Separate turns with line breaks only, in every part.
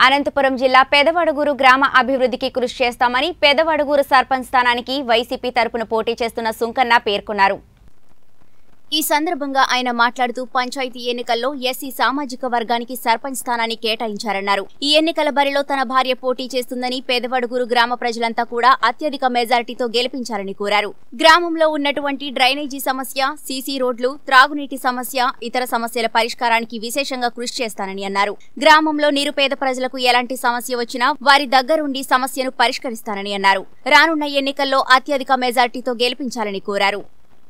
అనంతపురం జిల్లా పెదవడుగూరు గ్రామ అభివృద్ధికి కృషి చేస్తామని పెదవడుగూరు సర్పంచ్ స్థానానికి వైసీపీ తరపున పోటీ చేస్తున్న సుంకన్న పేర్కొన్నారు ఈ సందర్భంగా ఆయన మాట్లాడుతూ పంచాయతీ ఎన్నికల్లో ఎస్సీ సామాజిక వర్గానికి సర్పంచ్ స్థానాన్ని కేటాయించారన్నారు ఈ ఎన్నికల బరిలో తన భార్య పోటీ చేస్తుందని పేదవడుగురు గ్రామ ప్రజలంతా కూడా అత్యధిక మెజారిటీతో గెలిపించాలని కోరారు గ్రామంలో ఉన్నటువంటి డ్రైనేజీ సమస్య సీసీ రోడ్లు త్రాగునీటి సమస్య ఇతర సమస్యల పరిష్కారానికి విశేషంగా కృషి చేస్తానని అన్నారు గ్రామంలో నిరుపేద ప్రజలకు ఎలాంటి సమస్య వచ్చినా వారి దగ్గరుండి సమస్యను పరిష్కరిస్తానని అన్నారు రానున్న ఎన్నికల్లో అత్యధిక మెజారిటీతో గెలిపించాలని కోరారు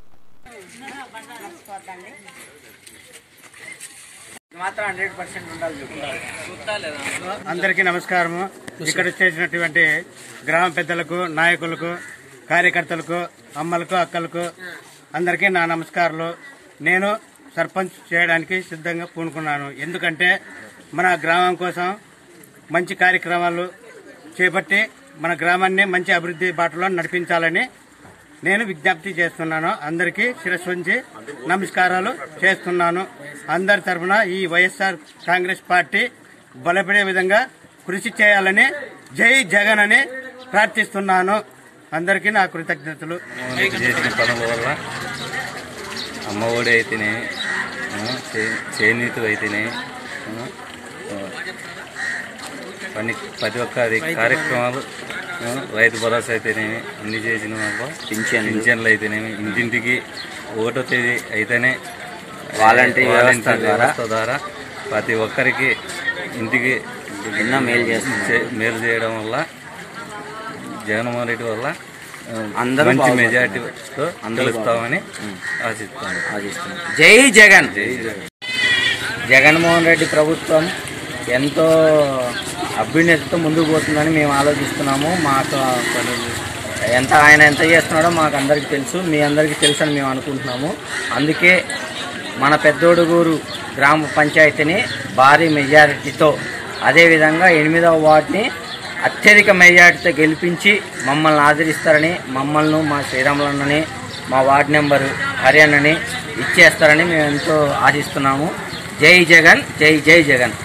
మాత్రం హండ్రెడ్ పర్సెంట్ ఉండాలి
అందరికీ నమస్కారము ఇక్కడ చేసినటువంటి గ్రామ పెద్దలకు నాయకులకు కార్యకర్తలకు అమ్మలకు అక్కలకు అందరికీ నా నమస్కారాలు నేను సర్పంచ్ చేయడానికి సిద్ధంగా పూనుకున్నాను ఎందుకంటే మన గ్రామం కోసం మంచి కార్యక్రమాలు చేపట్టి మన గ్రామాన్ని మంచి అభివృద్ధి బాటలో నడిపించాలని నేను విజ్ఞప్తి చేస్తున్నాను అందరికీ శిరస్సు ఉంచి నమస్కారాలు చేస్తున్నాను అందరి తరఫున ఈ వైఎస్ఆర్ కాంగ్రెస్ పార్టీ బలపడే విధంగా కృషి చేయాలని జై జగన్ అని ప్రార్థిస్తున్నాను అందరికీ నా కృతజ్ఞతలు
చేసిన పనుల వల్ల అమ్మఒడి అయితేనే ఆ, చే- చేనేత అయితేనే ఆ, ఆ, పని ప్రతి ఒక్క అది కార్యక్రమాలు ఆ, రైతు భరోసా అయితేనేమి అన్ని చేసిన వల్ల పింఛన్లు అయితేనేమి ఇంటింటికి ఒకటో తేదీ అయితేనే
వాలంటరీ వ్యవస్థ
వాలంటరీ
ద్వారా
వ్యవస్థ ద్వారా ప్రతి ఒక్కరికి ఇంటికి
ఎన్నో మేలు చేస్తున్నారు.
చే- మేలు చేయడం వల్ల జగన్మోహన్ రెడ్డి వల్ల ఆ,
అందరూ
మంచి
బాగుపడతారు.
మెజార్టీతో
అందరూ
గెలుస్తామని ఆశిస్తాను
ఆశిస్తున్నాం జై జగన్ జగన్మోహన్ రెడ్డి ప్రభుత్వం ఎంతో అభ్యున్నతితో ముందుకు పోతుందని మేము ఆలోచిస్తున్నాము మాకు ఎంత ఆయన ఎంత చేస్తున్నాడో మాకు అందరికీ తెలుసు మీ అందరికీ తెలుసు అని మేము అనుకుంటున్నాము అందుకే మన పెద్దోడుగూరు గ్రామ పంచాయతీని భారీ మెజారిటీతో అదేవిధంగా ఎనిమిదవ వార్డుని అత్యధిక మెజారిటీతో గెలిపించి మమ్మల్ని ఆదరిస్తారని మమ్మల్ని మా శ్రీరాములన్నని మా వార్డు నెంబరు హర్యానాని ఇచ్చేస్తారని మేము ఎంతో ఆశిస్తున్నాము జై జగన్ జై జై జగన్